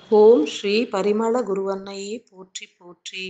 ஓம் ஸ்ரீ பரிமள குருவன்னையே போற்றி போற்றி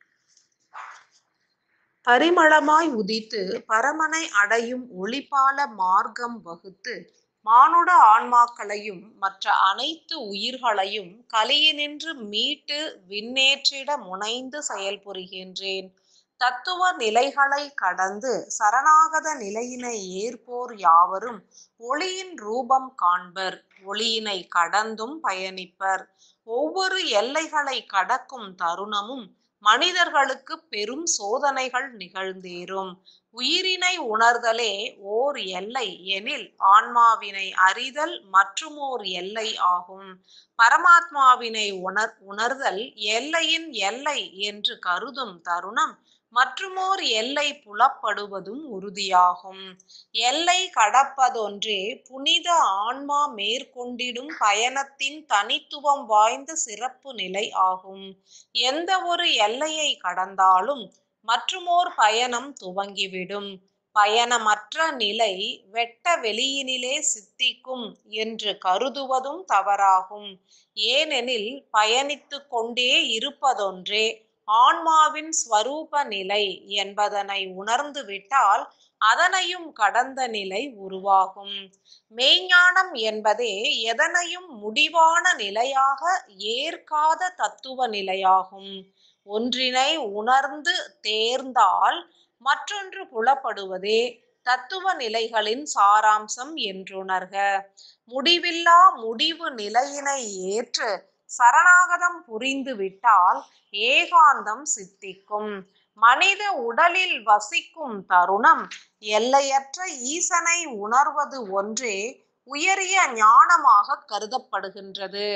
பரிமளமாய் உதித்து பரமனை அடையும் ஒளிபால மார்க்கம் வகுத்து மானுட ஆன்மாக்களையும் மற்ற அனைத்து உயிர்களையும் கலியினின்று மீட்டு விண்ணேற்றிட முனைந்து செயல்புரிகின்றேன் தத்துவ நிலைகளை கடந்து சரணாகத நிலையினை ஏற்போர் யாவரும் ஒளியின் ரூபம் காண்பர் ஒளியினை கடந்தும் பயணிப்பர் ஒவ்வொரு எல்லைகளை கடக்கும் தருணமும் மனிதர்களுக்கு பெரும் சோதனைகள் நிகழ்ந்தேறும் உயிரினை உணர்தலே ஓர் எல்லை எனில் ஆன்மாவினை அறிதல் மற்றுமோர் எல்லை ஆகும் பரமாத்மாவினை உணர் உணர்தல் எல்லையின் எல்லை என்று கருதும் தருணம் மற்றுமோர் எல்லை புலப்படுவதும் உறுதியாகும் எல்லை கடப்பதொன்றே புனித ஆன்மா மேற்கொண்டிடும் பயணத்தின் தனித்துவம் வாய்ந்த சிறப்பு நிலை ஆகும் எந்த ஒரு எல்லையை கடந்தாலும் மற்றுமோர் பயணம் துவங்கிவிடும் பயணமற்ற நிலை வெட்ட வெளியினிலே சித்திக்கும் என்று கருதுவதும் தவறாகும் ஏனெனில் பயணித்து கொண்டே இருப்பதொன்றே ஆன்மாவின் ஸ்வரூப நிலை என்பதனை உணர்ந்து விட்டால் அதனையும் கடந்த நிலை உருவாகும் மெய்ஞானம் என்பதே எதனையும் முடிவான நிலையாக ஏற்காத தத்துவ நிலையாகும் ஒன்றினை உணர்ந்து தேர்ந்தால் மற்றொன்று புலப்படுவதே தத்துவ நிலைகளின் சாராம்சம் என்றுணர்க முடிவில்லா முடிவு நிலையினை ஏற்று சரணாகதம் புரிந்து விட்டால் ஏகாந்தம் சித்திக்கும் மனித உடலில் வசிக்கும் தருணம் எல்லையற்ற ஈசனை உணர்வது ஒன்றே உயரிய ஞானமாக கருதப்படுகின்றது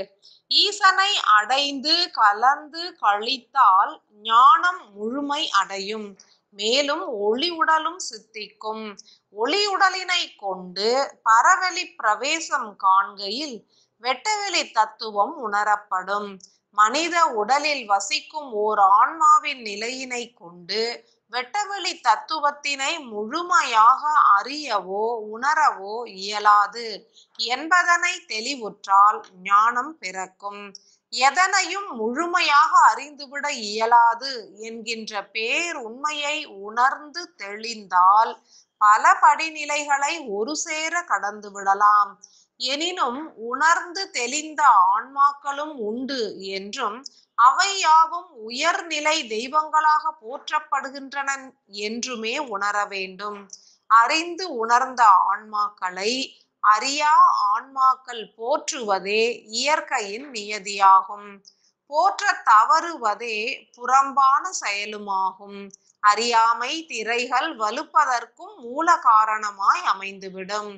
ஈசனை அடைந்து கலந்து கழித்தால் ஞானம் முழுமை அடையும் மேலும் ஒளி உடலும் சித்திக்கும் ஒளி உடலினை கொண்டு பரவெளி பிரவேசம் காண்கையில் வெட்டவெளி தத்துவம் உணரப்படும் மனித உடலில் வசிக்கும் ஓர் ஆன்மாவின் நிலையினை கொண்டு வெட்டவெளி தத்துவத்தினை முழுமையாக அறியவோ உணரவோ இயலாது என்பதனை தெளிவுற்றால் ஞானம் பிறக்கும் எதனையும் முழுமையாக அறிந்துவிட இயலாது என்கின்ற பேருண்மையை உணர்ந்து தெளிந்தால் பல படிநிலைகளை ஒரு சேர கடந்து விடலாம் எனினும் உணர்ந்து தெளிந்த ஆன்மாக்களும் உண்டு என்றும் அவை யாவும் உயர்நிலை தெய்வங்களாக போற்றப்படுகின்றன என்றுமே உணர வேண்டும் அறிந்து உணர்ந்த ஆன்மாக்களை அறியா ஆன்மாக்கள் போற்றுவதே இயற்கையின் நியதியாகும் போற்ற தவறுவதே புறம்பான செயலுமாகும் அறியாமை திரைகள் வலுப்பதற்கும் மூல காரணமாய் அமைந்துவிடும்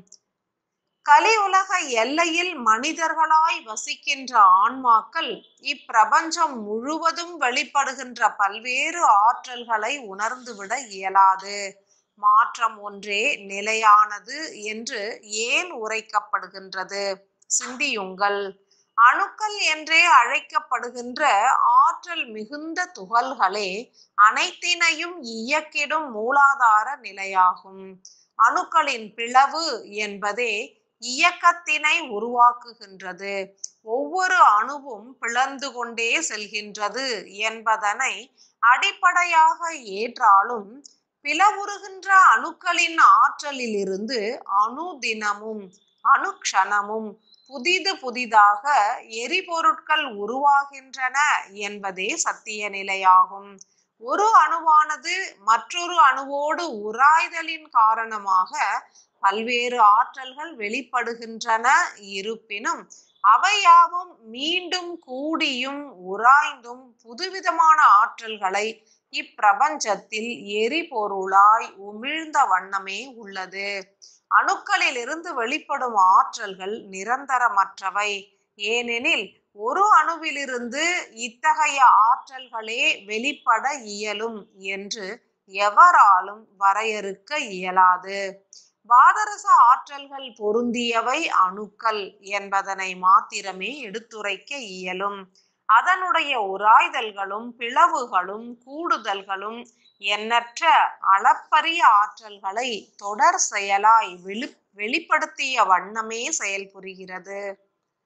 கலியுலக எல்லையில் மனிதர்களாய் வசிக்கின்ற ஆன்மாக்கள் இப்பிரபஞ்சம் முழுவதும் வெளிப்படுகின்ற பல்வேறு ஆற்றல்களை உணர்ந்துவிட இயலாது மாற்றம் ஒன்றே நிலையானது என்று ஏன் உரைக்கப்படுகின்றது சிந்தியுங்கள் அணுக்கள் என்றே அழைக்கப்படுகின்ற ஆற்றல் மிகுந்த துகள்களே அனைத்தினையும் இயக்கிடும் மூலாதார நிலையாகும் அணுக்களின் பிளவு என்பதே இயக்கத்தினை உருவாக்குகின்றது ஒவ்வொரு அணுவும் பிளந்து கொண்டே செல்கின்றது என்பதனை அடிப்படையாக ஏற்றாலும் பிளவுறுகின்ற அணுக்களின் ஆற்றலிலிருந்து அணு தினமும் அணுக்ஷணமும் புதிது புதிதாக எரிபொருட்கள் உருவாகின்றன என்பதே சத்திய நிலையாகும் ஒரு அணுவானது மற்றொரு அணுவோடு உராய்தலின் காரணமாக பல்வேறு ஆற்றல்கள் வெளிப்படுகின்றன இருப்பினும் அவையாவும் மீண்டும் கூடியும் உராய்ந்தும் புதுவிதமான ஆற்றல்களை இப்பிரபஞ்சத்தில் எரிபொருளாய் உமிழ்ந்த வண்ணமே உள்ளது அணுக்களிலிருந்து வெளிப்படும் ஆற்றல்கள் நிரந்தரமற்றவை ஏனெனில் ஒரு அணுவிலிருந்து இத்தகைய ஆற்றல்களே வெளிப்பட இயலும் என்று எவராலும் வரையறுக்க இயலாது பாதரச ஆற்றல்கள் பொருந்தியவை அணுக்கள் என்பதனை மாத்திரமே எடுத்துரைக்க இயலும் அதனுடைய உராய்தல்களும் பிளவுகளும் கூடுதல்களும் எண்ணற்ற அளப்பரிய ஆற்றல்களை தொடர் செயலாய் வெளி வெளிப்படுத்திய வண்ணமே செயல்புரிகிறது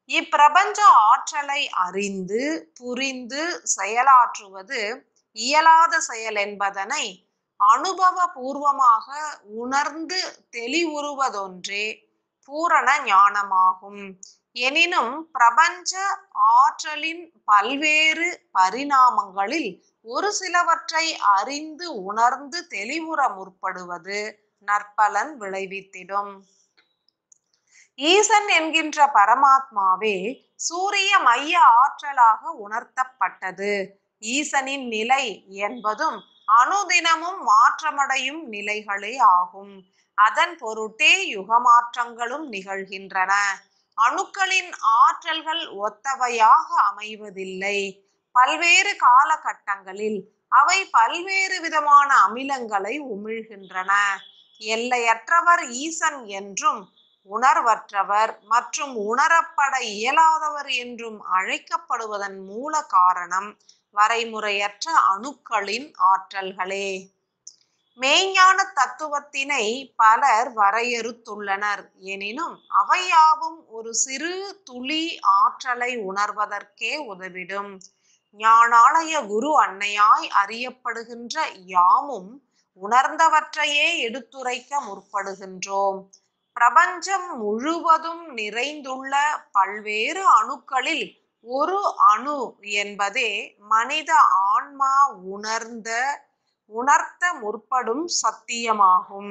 இப்பிரபஞ்ச ஆற்றலை அறிந்து புரிந்து செயலாற்றுவது இயலாத செயல் என்பதனை அனுபவ பூர்வமாக உணர்ந்து தெளிவுறுவதொன்றே பூரண ஞானமாகும் எனினும் பிரபஞ்ச ஆற்றலின் பல்வேறு பரிணாமங்களில் ஒரு சிலவற்றை அறிந்து உணர்ந்து தெளிவுற முற்படுவது நற்பலன் விளைவித்திடும் ஈசன் என்கின்ற பரமாத்மாவே சூரிய மைய ஆற்றலாக உணர்த்தப்பட்டது ஈசனின் நிலை என்பதும் அனுதினமும் மாற்றமடையும் நிலைகளே ஆகும் அதன் பொருட்டே யுகமாற்றங்களும் நிகழ்கின்றன அணுக்களின் ஆற்றல்கள் ஒத்தவையாக அமைவதில்லை பல்வேறு காலகட்டங்களில் அவை பல்வேறு விதமான அமிலங்களை உமிழ்கின்றன எல்லையற்றவர் ஈசன் என்றும் உணர்வற்றவர் மற்றும் உணரப்பட இயலாதவர் என்றும் அழைக்கப்படுவதன் மூல காரணம் வரைமுறையற்ற அணுக்களின் ஆற்றல்களே மெய்ஞான தத்துவத்தினை பலர் வரையறுத்துள்ளனர் எனினும் அவையாவும் ஒரு சிறு துளி ஆற்றலை உணர்வதற்கே உதவிடும் ஞானாலய குரு அன்னையாய் அறியப்படுகின்ற யாமும் உணர்ந்தவற்றையே எடுத்துரைக்க முற்படுகின்றோம் பிரபஞ்சம் முழுவதும் நிறைந்துள்ள பல்வேறு அணுக்களில் ஒரு அணு என்பதே மனித ஆன்மா உணர்ந்த உணர்த்த முற்படும் சத்தியமாகும்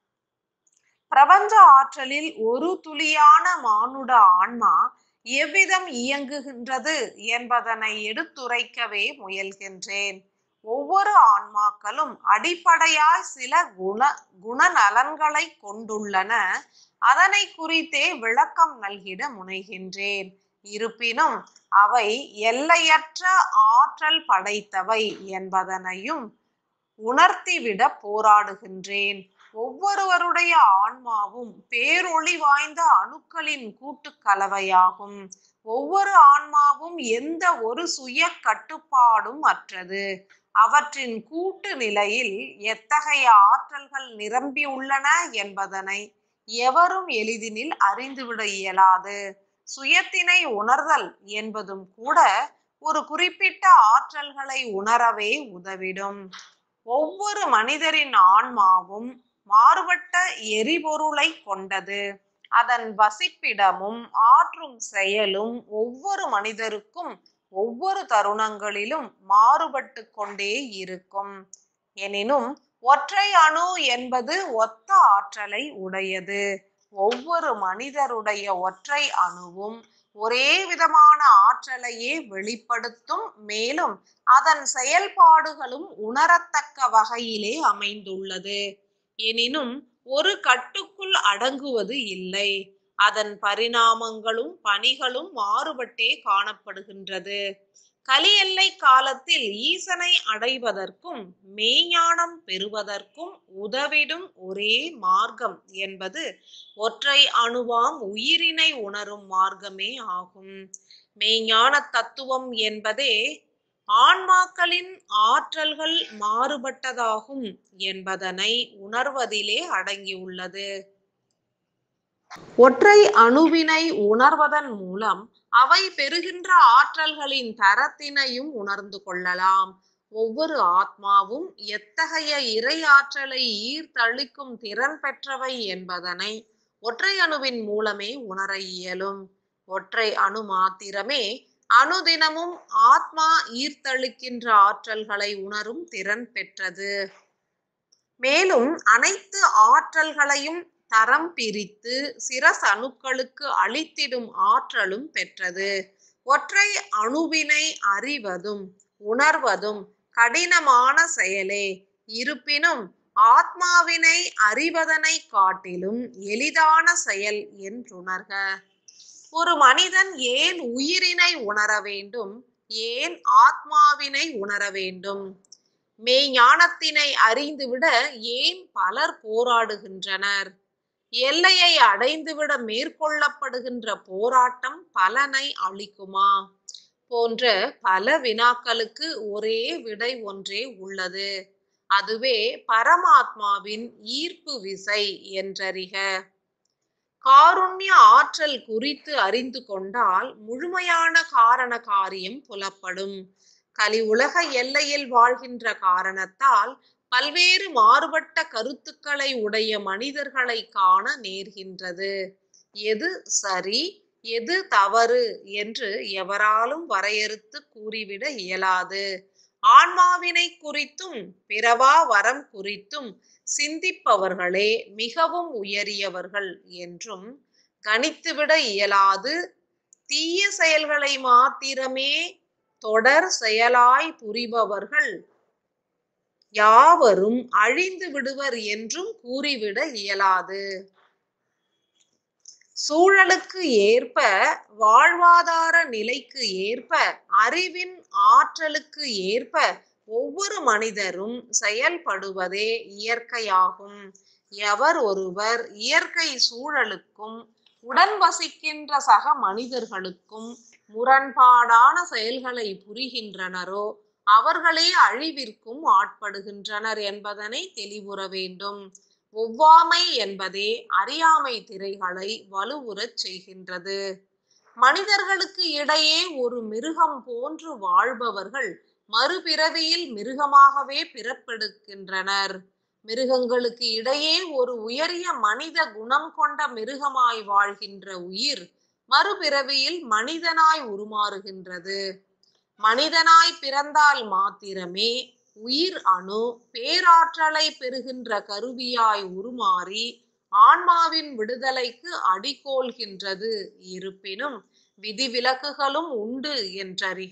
பிரபஞ்ச ஆற்றலில் ஒரு துளியான மானுட ஆன்மா எவ்விதம் இயங்குகின்றது என்பதனை எடுத்துரைக்கவே முயல்கின்றேன் ஒவ்வொரு ஆன்மாக்களும் அடிப்படையாய் சில குண குணநலன்களை கொண்டுள்ளன அதனை குறித்தே விளக்கம் நல்கிட முனைகின்றேன் இருப்பினும் அவை எல்லையற்ற ஆற்றல் படைத்தவை என்பதனையும் உணர்த்திவிட போராடுகின்றேன் ஒவ்வொருவருடைய ஆன்மாவும் பேரொளி வாய்ந்த அணுக்களின் கூட்டு கலவையாகும் ஒவ்வொரு ஆன்மாவும் எந்த ஒரு சுய கட்டுப்பாடும் அற்றது அவற்றின் கூட்டு நிலையில் எத்தகைய ஆற்றல்கள் நிரம்பியுள்ளன என்பதனை எவரும் எளிதினில் அறிந்துவிட இயலாது சுயத்தினை உணர்தல் என்பதும் கூட ஒரு குறிப்பிட்ட ஆற்றல்களை உணரவே உதவிடும் ஒவ்வொரு மனிதரின் ஆன்மாவும் மாறுபட்ட எரிபொருளை கொண்டது அதன் வசிப்பிடமும் ஆற்றும் செயலும் ஒவ்வொரு மனிதருக்கும் ஒவ்வொரு தருணங்களிலும் மாறுபட்டு கொண்டே இருக்கும் எனினும் ஒற்றை அணு என்பது ஒத்த ஆற்றலை உடையது ஒவ்வொரு மனிதருடைய ஒற்றை அணுவும் ஒரே விதமான ஆற்றலையே வெளிப்படுத்தும் மேலும் அதன் செயல்பாடுகளும் உணரத்தக்க வகையிலே அமைந்துள்ளது எனினும் ஒரு கட்டுக்குள் அடங்குவது இல்லை அதன் பரிணாமங்களும் பணிகளும் மாறுபட்டே காணப்படுகின்றது கலி எல்லை காலத்தில் ஈசனை அடைவதற்கும் மெய்ஞானம் பெறுவதற்கும் உதவிடும் ஒரே மார்க்கம் என்பது ஒற்றை அணுவாம் உயிரினை உணரும் மார்க்கமே ஆகும் மெய்ஞான தத்துவம் என்பதே ஆன்மாக்களின் ஆற்றல்கள் மாறுபட்டதாகும் என்பதனை உணர்வதிலே அடங்கியுள்ளது ஒற்றை அணுவினை உணர்வதன் மூலம் அவை பெறுகின்ற ஆற்றல்களின் தரத்தினையும் உணர்ந்து கொள்ளலாம் ஒவ்வொரு ஆத்மாவும் எத்தகைய இறை ஆற்றலை ஈர்த்தளிக்கும் திறன் பெற்றவை என்பதனை ஒற்றை அணுவின் மூலமே உணர இயலும் ஒற்றை அணு மாத்திரமே அனுதினமும் ஆத்மா ஈர்த்தளிக்கின்ற ஆற்றல்களை உணரும் திறன் பெற்றது மேலும் அனைத்து ஆற்றல்களையும் தரம் பிரித்து சிரஸ் அணுக்களுக்கு அளித்திடும் ஆற்றலும் பெற்றது ஒற்றை அணுவினை அறிவதும் உணர்வதும் கடினமான செயலே இருப்பினும் ஆத்மாவினை அறிவதனை காட்டிலும் எளிதான செயல் என்றுணர்க ஒரு மனிதன் ஏன் உயிரினை உணர வேண்டும் ஏன் ஆத்மாவினை உணர வேண்டும் மெய்ஞானத்தினை அறிந்துவிட ஏன் பலர் போராடுகின்றனர் எல்லையை அடைந்துவிட மேற்கொள்ளப்படுகின்ற போராட்டம் பலனை அளிக்குமா போன்ற பல வினாக்களுக்கு ஒரே விடை ஒன்றே உள்ளது அதுவே பரமாத்மாவின் ஈர்ப்பு விசை என்றறிக காருண்ய ஆற்றல் குறித்து அறிந்து கொண்டால் முழுமையான காரண காரியம் புலப்படும் கலி உலக எல்லையில் வாழ்கின்ற காரணத்தால் பல்வேறு மாறுபட்ட கருத்துக்களை உடைய மனிதர்களை காண நேர்கின்றது எது சரி எது தவறு என்று எவராலும் வரையறுத்து கூறிவிட இயலாது ஆன்மாவினை குறித்தும் பிறவா வரம் குறித்தும் சிந்திப்பவர்களே மிகவும் உயரியவர்கள் என்றும் கணித்துவிட இயலாது தீய செயல்களை மாத்திரமே தொடர் செயலாய் புரிபவர்கள் யாவரும் அழிந்து விடுவர் என்றும் கூறிவிட இயலாது சூழலுக்கு ஏற்ப வாழ்வாதார நிலைக்கு ஏற்ப அறிவின் ஆற்றலுக்கு ஏற்ப ஒவ்வொரு மனிதரும் செயல்படுவதே இயற்கையாகும் எவர் ஒருவர் இயற்கை சூழலுக்கும் உடன் வசிக்கின்ற சக மனிதர்களுக்கும் முரண்பாடான செயல்களை புரிகின்றனரோ அவர்களே அழிவிற்கும் ஆட்படுகின்றனர் என்பதனை தெளிவுற வேண்டும் ஒவ்வாமை என்பதே அறியாமை திரைகளை வலுவுறச் செய்கின்றது மனிதர்களுக்கு இடையே ஒரு மிருகம் போன்று வாழ்பவர்கள் மறுபிறவியில் மிருகமாகவே பிறப்பெடுக்கின்றனர் மிருகங்களுக்கு இடையே ஒரு உயரிய மனித குணம் கொண்ட மிருகமாய் வாழ்கின்ற உயிர் மறுபிறவியில் மனிதனாய் உருமாறுகின்றது மனிதனாய் பிறந்தால் மாத்திரமே உயிர் அணு பேராற்றலை பெறுகின்ற கருவியாய் உருமாறி ஆன்மாவின் விடுதலைக்கு அடிகோல்கின்றது இருப்பினும் விதிவிலக்குகளும் உண்டு என்றறிக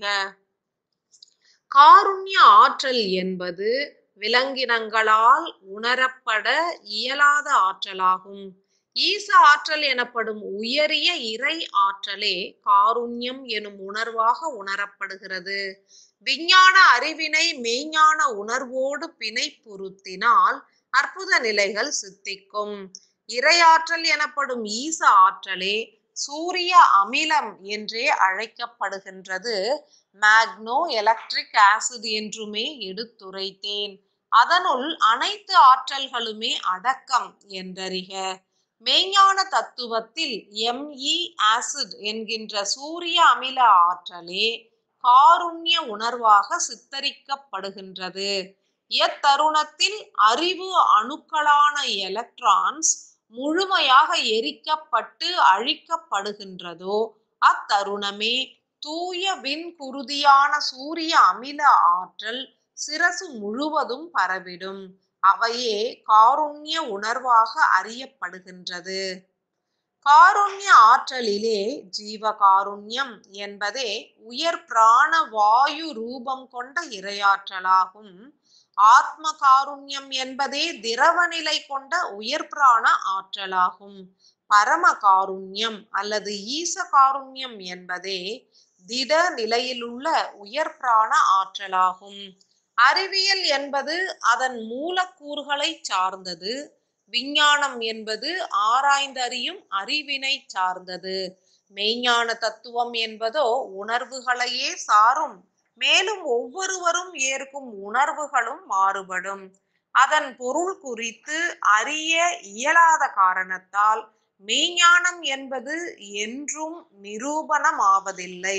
காருண்ய ஆற்றல் என்பது விலங்கினங்களால் உணரப்பட இயலாத ஆற்றலாகும் ஈச ஆற்றல் எனப்படும் உயரிய இறை ஆற்றலே காருண்யம் எனும் உணர்வாக உணரப்படுகிறது விஞ்ஞான அறிவினை மெய்ஞான உணர்வோடு பிணை பொருத்தினால் அற்புத நிலைகள் சித்திக்கும் இறையாற்றல் எனப்படும் ஈச ஆற்றலே சூரிய அமிலம் என்றே அழைக்கப்படுகின்றது மேக்னோ எலக்ட்ரிக் ஆசிட் என்றுமே எடுத்துரைத்தேன் அதனுள் அனைத்து ஆற்றல்களுமே அடக்கம் என்றறிக மெய்ஞான தத்துவத்தில் எம்இ ஆசிட் என்கின்ற சூரிய அமில ஆற்றலே காருண்ய உணர்வாக சித்தரிக்கப்படுகின்றது எத்தருணத்தில் அறிவு அணுக்களான எலக்ட்ரான்ஸ் முழுமையாக எரிக்கப்பட்டு அழிக்கப்படுகின்றதோ அத்தருணமே தூய விண்குருதியான சூரிய அமில ஆற்றல் சிரசு முழுவதும் பரவிடும் அவையே காருண்ய உணர்வாக அறியப்படுகின்றது காருண்ய ஆற்றலிலே ஜீவகாருண்யம் என்பதே உயர் பிராண வாயு ரூபம் கொண்ட இரையாற்றலாகும் ஆத்ம காருண்யம் என்பதே திரவ நிலை கொண்ட உயர் பிராண ஆற்றலாகும் பரம காருண்யம் அல்லது ஈச காருண்யம் என்பதே திட நிலையிலுள்ள உயர் பிராண ஆற்றலாகும் அறிவியல் என்பது அதன் மூலக்கூறுகளை சார்ந்தது விஞ்ஞானம் என்பது ஆராய்ந்தறியும் அறிவினை சார்ந்தது மெய்ஞான தத்துவம் என்பதோ உணர்வுகளையே சாரும் மேலும் ஒவ்வொருவரும் ஏற்கும் உணர்வுகளும் மாறுபடும் அதன் பொருள் குறித்து அறிய இயலாத காரணத்தால் மெய்ஞானம் என்பது என்றும் நிரூபணமாவதில்லை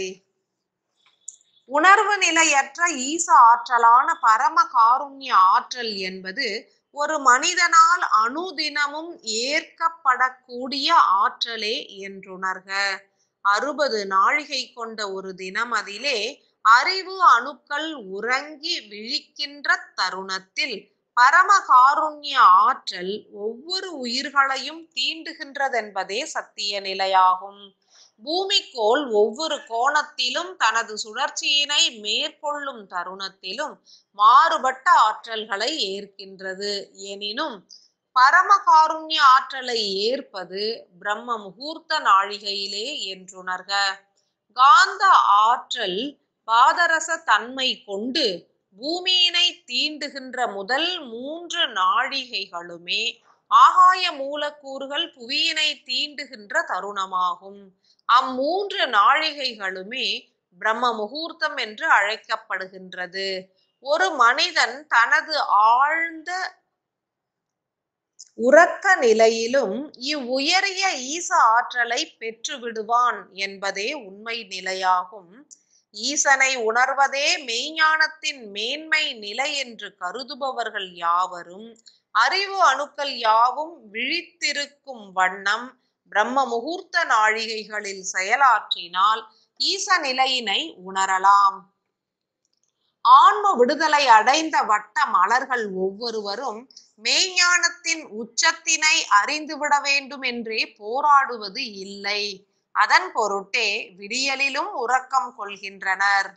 உணர்வு நிலையற்ற ஈச ஆற்றலான பரம காருண்ய ஆற்றல் என்பது ஒரு மனிதனால் அனுதினமும் ஏற்கப்படக்கூடிய ஆற்றலே என்றுணர்க அறுபது நாழிகை கொண்ட ஒரு தினம் அதிலே அறிவு அணுக்கள் உறங்கி விழிக்கின்ற தருணத்தில் பரம காருண்ய ஆற்றல் ஒவ்வொரு உயிர்களையும் தீண்டுகின்றதென்பதே சத்திய நிலையாகும் பூமிக்கோள் ஒவ்வொரு கோணத்திலும் தனது சுழற்சியினை மேற்கொள்ளும் தருணத்திலும் மாறுபட்ட ஆற்றல்களை ஏற்கின்றது எனினும் பரம காருண்ய ஆற்றலை ஏற்பது பிரம்ம முகூர்த்த நாழிகையிலே என்றுணர்க காந்த ஆற்றல் பாதரச தன்மை கொண்டு பூமியினை தீண்டுகின்ற முதல் மூன்று நாழிகைகளுமே ஆகாய மூலக்கூறுகள் புவியினை தீண்டுகின்ற தருணமாகும் அம்மூன்று நாழிகைகளுமே பிரம்ம முகூர்த்தம் என்று அழைக்கப்படுகின்றது ஒரு மனிதன் தனது ஆழ்ந்த உறக்க நிலையிலும் இவ்வுயரிய ஈச ஆற்றலை பெற்று விடுவான் என்பதே உண்மை நிலையாகும் ஈசனை உணர்வதே மெய்ஞானத்தின் மேன்மை நிலை என்று கருதுபவர்கள் யாவரும் அறிவு அணுக்கள் யாவும் விழித்திருக்கும் வண்ணம் பிரம்ம முகூர்த்த நாழிகைகளில் செயலாற்றினால் ஈச நிலையினை உணரலாம் ஆன்ம விடுதலை அடைந்த வட்ட மலர்கள் ஒவ்வொருவரும் மெய்ஞானத்தின் உச்சத்தினை அறிந்துவிட வேண்டும் என்றே போராடுவது இல்லை அதன் பொருட்டே விடியலிலும் உறக்கம் கொள்கின்றனர்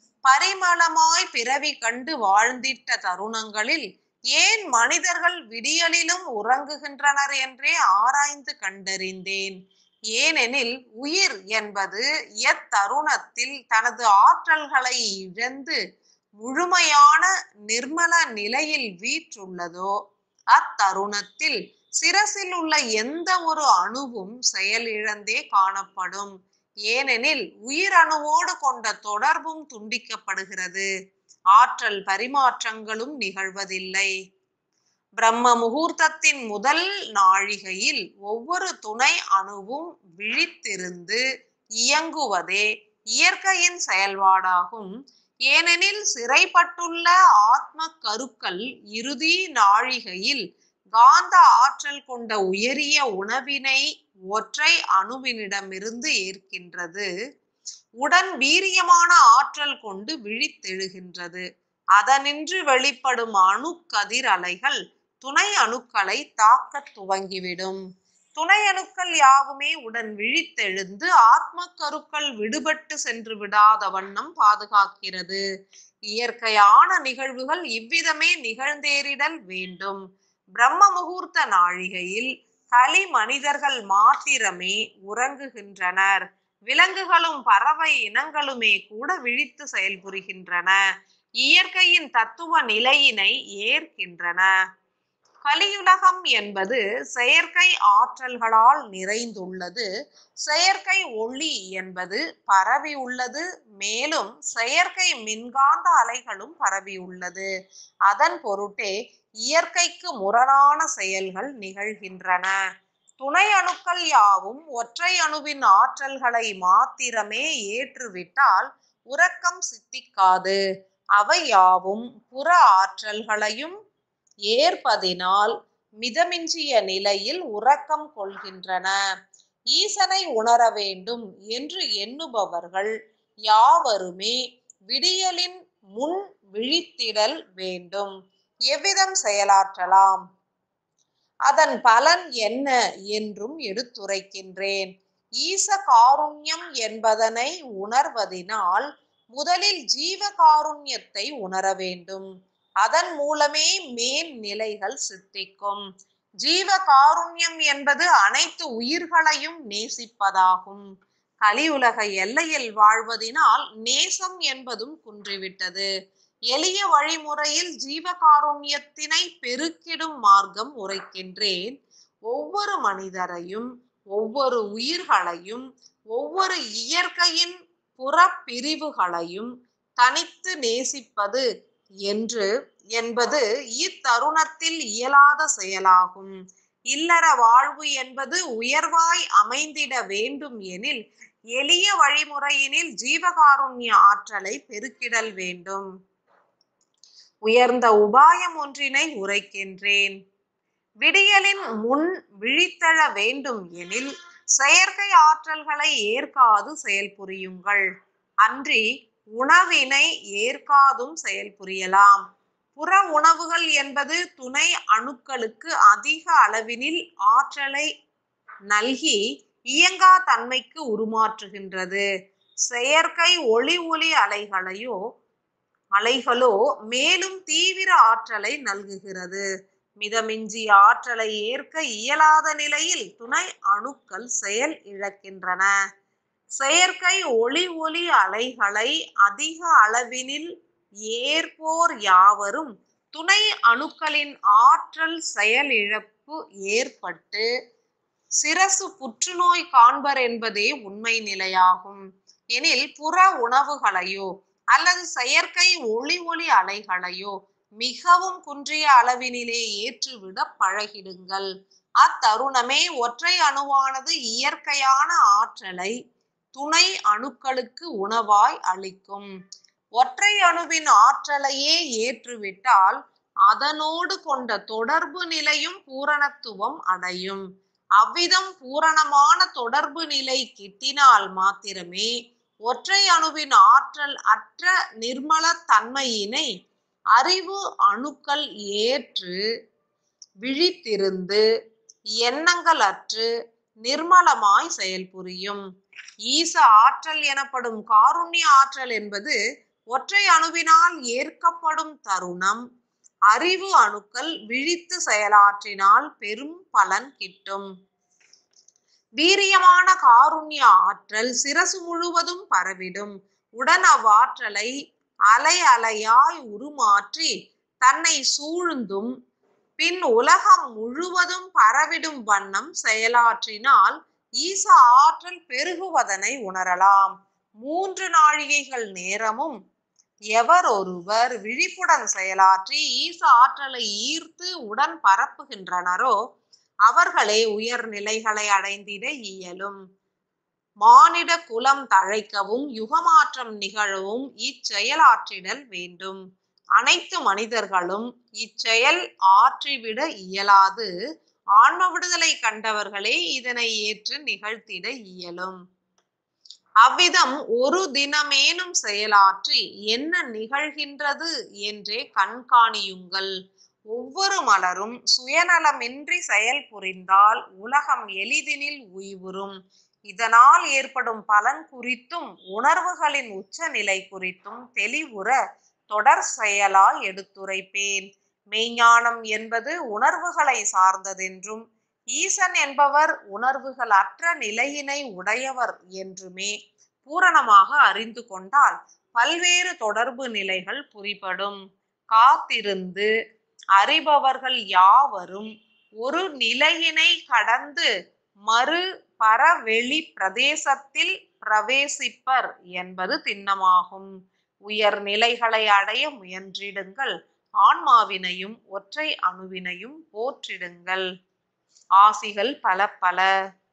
பரிமளமாய் பிறவி கண்டு வாழ்ந்திட்ட தருணங்களில் ஏன் மனிதர்கள் விடியலிலும் உறங்குகின்றனர் என்றே ஆராய்ந்து கண்டறிந்தேன் ஏனெனில் உயிர் என்பது எத்தருணத்தில் தனது ஆற்றல்களை இழந்து முழுமையான நிர்மல நிலையில் வீற்றுள்ளதோ அத்தருணத்தில் சிரசில் உள்ள எந்த ஒரு அணுவும் செயலிழந்தே காணப்படும் ஏனெனில் உயிரணுவோடு கொண்ட தொடர்பும் துண்டிக்கப்படுகிறது ஆற்றல் பரிமாற்றங்களும் நிகழ்வதில்லை பிரம்ம முகூர்த்தத்தின் முதல் நாழிகையில் ஒவ்வொரு துணை அணுவும் விழித்திருந்து இயங்குவதே இயற்கையின் செயல்பாடாகும் ஏனெனில் சிறைப்பட்டுள்ள ஆத்ம கருக்கள் இறுதி நாழிகையில் காந்த ஆற்றல் கொண்ட உயரிய உணவினை ஒற்றை அணுவினிடமிருந்து ஏற்கின்றது உடன் வீரியமான ஆற்றல் கொண்டு விழித்தெழுகின்றது அதனின்று வெளிப்படும் அணு கதிர் அலைகள் துணை அணுக்களை தாக்கத் துவங்கிவிடும் துணை அணுக்கள் யாவுமே உடன் விழித்தெழுந்து ஆத்ம கருக்கள் விடுபட்டு சென்று விடாத வண்ணம் பாதுகாக்கிறது இயற்கையான நிகழ்வுகள் இவ்விதமே நிகழ்ந்தேறிடல் வேண்டும் பிரம்ம முகூர்த்த நாழிகையில் களி மனிதர்கள் மாத்திரமே உறங்குகின்றனர் விலங்குகளும் பறவை இனங்களுமே கூட விழித்து செயல்புரிகின்றன இயற்கையின் தத்துவ நிலையினை ஏற்கின்றன கலியுலகம் என்பது செயற்கை ஆற்றல்களால் நிறைந்துள்ளது செயற்கை ஒளி என்பது பரவி உள்ளது மேலும் செயற்கை மின்காந்த அலைகளும் பரவி உள்ளது அதன் பொருட்டே இயற்கைக்கு முரணான செயல்கள் நிகழ்கின்றன துணை அணுக்கள் யாவும் ஒற்றை அணுவின் ஆற்றல்களை மாத்திரமே ஏற்றுவிட்டால் உறக்கம் சித்திக்காது அவை யாவும் புற ஆற்றல்களையும் ஏற்பதினால் மிதமிஞ்சிய நிலையில் உறக்கம் கொள்கின்றன ஈசனை உணர வேண்டும் என்று எண்ணுபவர்கள் யாவருமே விடியலின் முன் விழித்திடல் வேண்டும் எவ்விதம் செயலாற்றலாம் அதன் பலன் என்ன என்றும் எடுத்துரைக்கின்றேன் ஈச காருண்யம் என்பதனை உணர்வதினால் முதலில் ஜீவ காருண்யத்தை உணர வேண்டும் அதன் மூலமே மேல் நிலைகள் சித்திக்கும் ஜீவ காருண்யம் என்பது அனைத்து உயிர்களையும் நேசிப்பதாகும் கலியுலக எல்லையில் வாழ்வதினால் நேசம் என்பதும் குன்றிவிட்டது எளிய வழிமுறையில் ஜீவகாருண்யத்தினை பெருக்கிடும் மார்க்கம் உரைக்கின்றேன் ஒவ்வொரு மனிதரையும் ஒவ்வொரு உயிர்களையும் ஒவ்வொரு இயற்கையின் புறப்பிரிவுகளையும் தனித்து நேசிப்பது என்று என்பது இத்தருணத்தில் இயலாத செயலாகும் இல்லற வாழ்வு என்பது உயர்வாய் அமைந்திட வேண்டும் எனில் எளிய வழிமுறையினில் ஜீவகாருண்ய ஆற்றலை பெருக்கிடல் வேண்டும் உயர்ந்த உபாயம் ஒன்றினை உரைக்கின்றேன் விடியலின் முன் விழித்தெழ வேண்டும் எனில் செயற்கை ஆற்றல்களை ஏற்காது செயல்புரியுங்கள் அன்றி உணவினை ஏற்காதும் செயல்புரியலாம் புற உணவுகள் என்பது துணை அணுக்களுக்கு அதிக அளவினில் ஆற்றலை நல்கி இயங்கா தன்மைக்கு உருமாற்றுகின்றது செயற்கை ஒளி ஒளி அலைகளையோ அலைகளோ மேலும் தீவிர ஆற்றலை நல்குகிறது மிதமிஞ்சிய ஆற்றலை ஏற்க இயலாத நிலையில் துணை அணுக்கள் செயல் இழக்கின்றன செயற்கை ஒளி ஒளி அலைகளை அதிக அளவினில் ஏற்போர் யாவரும் துணை அணுக்களின் ஆற்றல் செயல் இழப்பு ஏற்பட்டு சிரசு புற்றுநோய் காண்பர் என்பதே உண்மை நிலையாகும் எனில் புற உணவுகளையோ அல்லது செயற்கை ஒளி ஒளி அலைகளையோ மிகவும் குன்றிய அளவினிலே ஏற்றுவிட பழகிடுங்கள் அத்தருணமே ஒற்றை அணுவானது இயற்கையான ஆற்றலை துணை அணுக்களுக்கு உணவாய் அளிக்கும் ஒற்றை அணுவின் ஆற்றலையே ஏற்றுவிட்டால் அதனோடு கொண்ட தொடர்பு நிலையும் பூரணத்துவம் அடையும் அவ்விதம் பூரணமான தொடர்பு நிலை கிட்டினால் மாத்திரமே ஒற்றை அணுவின் ஆற்றல் அற்ற நிர்மல தன்மையினை அறிவு அணுக்கள் ஏற்று விழித்திருந்து எண்ணங்கள் அற்று நிர்மலமாய் செயல்புரியும் ஈச ஆற்றல் எனப்படும் காருண்ய ஆற்றல் என்பது ஒற்றை அணுவினால் ஏற்கப்படும் தருணம் அறிவு அணுக்கள் விழித்து செயலாற்றினால் பெரும் பலன் கிட்டும் வீரியமான காருண்ய ஆற்றல் சிரசு முழுவதும் பரவிடும் உடன் அவ்வாற்றலை அலை அலையாய் உருமாற்றி தன்னை சூழ்ந்தும் பின் உலகம் முழுவதும் பரவிடும் வண்ணம் செயலாற்றினால் ஈச ஆற்றல் பெருகுவதனை உணரலாம் மூன்று நாழிகைகள் நேரமும் எவர் ஒருவர் விழிப்புடன் செயலாற்றி ஈச ஆற்றலை ஈர்த்து உடன் பரப்புகின்றனரோ அவர்களே உயர் நிலைகளை அடைந்திட இயலும் மானிட குலம் தழைக்கவும் யுகமாற்றம் நிகழவும் இச்செயலாற்றிடல் வேண்டும் அனைத்து மனிதர்களும் இச்செயல் ஆற்றிவிட இயலாது ஆன்ம விடுதலை கண்டவர்களே இதனை ஏற்று நிகழ்த்திட இயலும் அவ்விதம் ஒரு தினமேனும் செயலாற்றி என்ன நிகழ்கின்றது என்றே கண்காணியுங்கள் ஒவ்வொரு மலரும் சுயநலமின்றி செயல் புரிந்தால் உலகம் எளிதினில் உய்வுறும் இதனால் ஏற்படும் பலன் குறித்தும் உணர்வுகளின் உச்சநிலை குறித்தும் தெளிவுற தொடர் செயலால் எடுத்துரைப்பேன் மெய்ஞானம் என்பது உணர்வுகளை சார்ந்ததென்றும் ஈசன் என்பவர் உணர்வுகள் அற்ற நிலையினை உடையவர் என்றுமே பூரணமாக அறிந்து கொண்டால் பல்வேறு தொடர்பு நிலைகள் புரிபடும் காத்திருந்து அறிபவர்கள் யாவரும் ஒரு நிலையினை கடந்து மறு பரவெளி பிரதேசத்தில் பிரவேசிப்பர் என்பது திண்ணமாகும் உயர் நிலைகளை அடைய முயன்றிடுங்கள் ஆன்மாவினையும் ஒற்றை அணுவினையும் போற்றிடுங்கள் ஆசிகள் பல பல